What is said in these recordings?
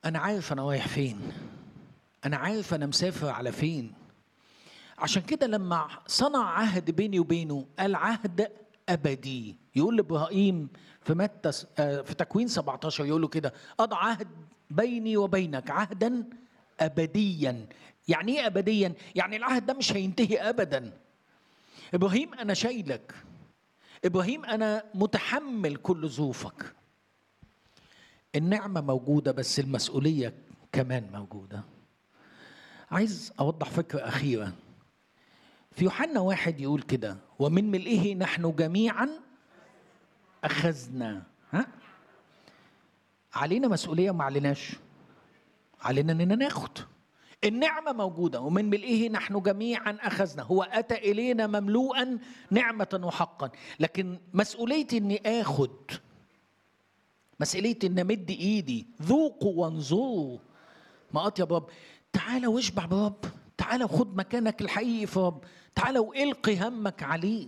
انا عارف انا رايح فين انا عارف انا مسافر على فين عشان كده لما صنع عهد بيني وبينه قال عهد ابدي يقول لابراهيم في متى في تكوين 17 يقول له كده اضع عهد بيني وبينك عهدا ابديا يعني ايه ابديا يعني العهد ده مش هينتهي ابدا ابراهيم انا شايلك ابراهيم انا متحمل كل ظروفك النعمه موجوده بس المسؤوليه كمان موجوده عايز اوضح فكره اخيره في يوحنا واحد يقول كده ومن ملئه نحن جميعا اخذنا ها علينا مسؤوليه وما عليناش علينا اننا ناخد النعمة موجودة ومن ملئه نحن جميعا أخذنا هو أتى إلينا مملوءا نعمة وحقا لكن مسؤوليتي أني آخد مسؤوليتي أني أمد إيدي ذوقوا وانظروا ما أطيب رب تعالى واشبع برب تعالى وخد مكانك الحقيقي في رب تعالى والقي همك عليه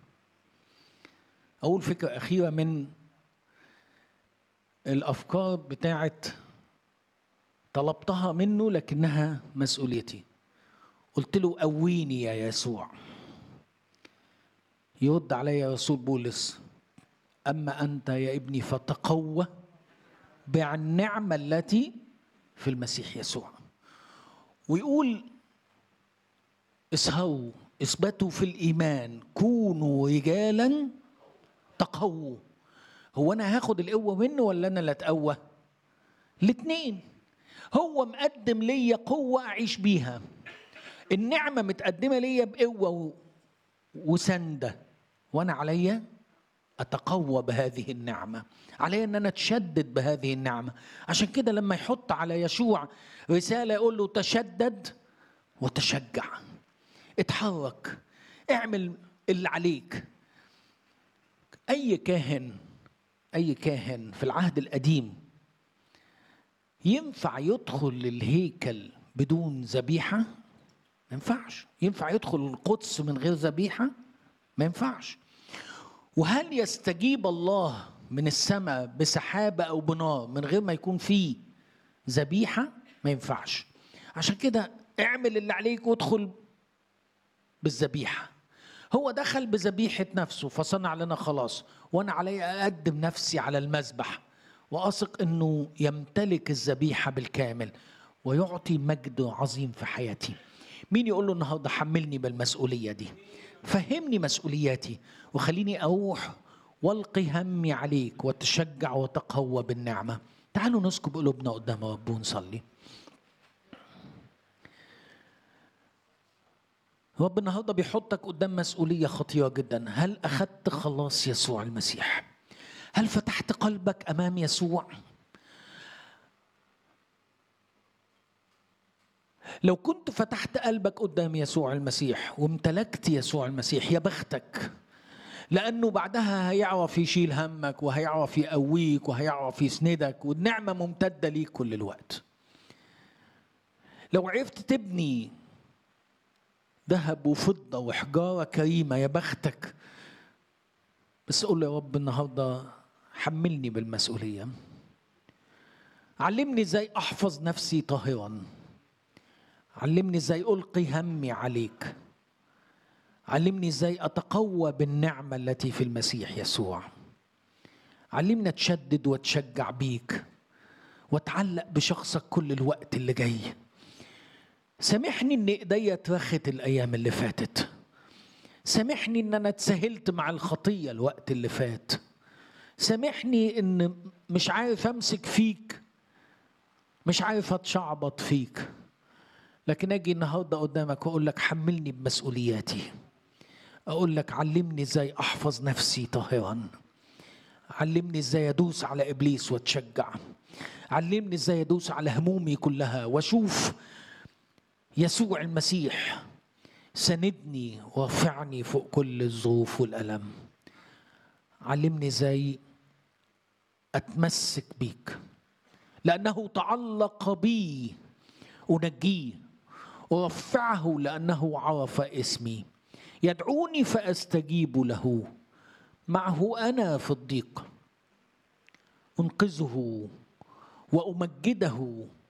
أول فكرة أخيرة من الأفكار بتاعت طلبتها منه لكنها مسؤوليتي قلت له قويني يا يسوع يرد علي رسول بولس أما أنت يا ابني فتقوى بالنعمة التي في المسيح يسوع ويقول اسهروا اثبتوا في الإيمان كونوا رجالا تقووا هو أنا هاخد القوة منه ولا أنا اللي أتقوى؟ الاتنين هو مقدم ليا قوة أعيش بيها النعمة متقدمة ليا بقوة وسندة وأنا عليا أتقوى بهذه النعمة علي أن أنا أتشدد بهذه النعمة عشان كده لما يحط على يشوع رسالة يقول له تشدد وتشجع اتحرك اعمل اللي عليك أي كاهن أي كاهن في العهد القديم ينفع يدخل الهيكل بدون ذبيحة؟ ما ينفعش ينفع يدخل القدس من غير ذبيحة؟ ما ينفعش وهل يستجيب الله من السماء بسحابة أو بنار من غير ما يكون فيه ذبيحة؟ ما ينفعش عشان كده اعمل اللي عليك وادخل بالذبيحة هو دخل بذبيحة نفسه فصنع لنا خلاص وأنا علي أقدم نفسي على المذبح واثق انه يمتلك الذبيحه بالكامل ويعطي مجد عظيم في حياتي مين يقول له النهارده حملني بالمسؤوليه دي فهمني مسؤولياتي وخليني اروح والقي همي عليك وتشجع وتقوى بالنعمه تعالوا نسكب قلوبنا قدام رب ونصلي رب النهارده بيحطك قدام مسؤوليه خطيره جدا هل اخذت خلاص يسوع المسيح هل فتحت قلبك امام يسوع لو كنت فتحت قلبك قدام يسوع المسيح وامتلكت يسوع المسيح يا بختك لانه بعدها هيعرف يشيل همك وهيعرف يقويك وهيعرف يسندك والنعمه ممتده ليك كل الوقت لو عرفت تبني ذهب وفضه وحجاره كريمه يا بختك بس قول له يا رب النهارده حملني بالمسؤولية علمني ازاي احفظ نفسي طاهرا علمني ازاي القي همي عليك علمني ازاي اتقوى بالنعمة التي في المسيح يسوع علمني اتشدد واتشجع بيك واتعلق بشخصك كل الوقت اللي جاي سامحني ان ايديا اترخت الايام اللي فاتت سامحني ان انا اتسهلت مع الخطيه الوقت اللي فات سامحني ان مش عارف امسك فيك مش عارف اتشعبط فيك لكن اجي النهارده قدامك واقول لك حملني بمسؤولياتي اقول لك علمني ازاي احفظ نفسي طاهرا علمني ازاي ادوس على ابليس واتشجع علمني ازاي ادوس على همومي كلها واشوف يسوع المسيح سندني وارفعني فوق كل الظروف والألم علمني ازاي اتمسك بيك لانه تعلق بي انجيه ارفعه لانه عرف اسمي يدعوني فاستجيب له معه انا في الضيق انقذه وامجده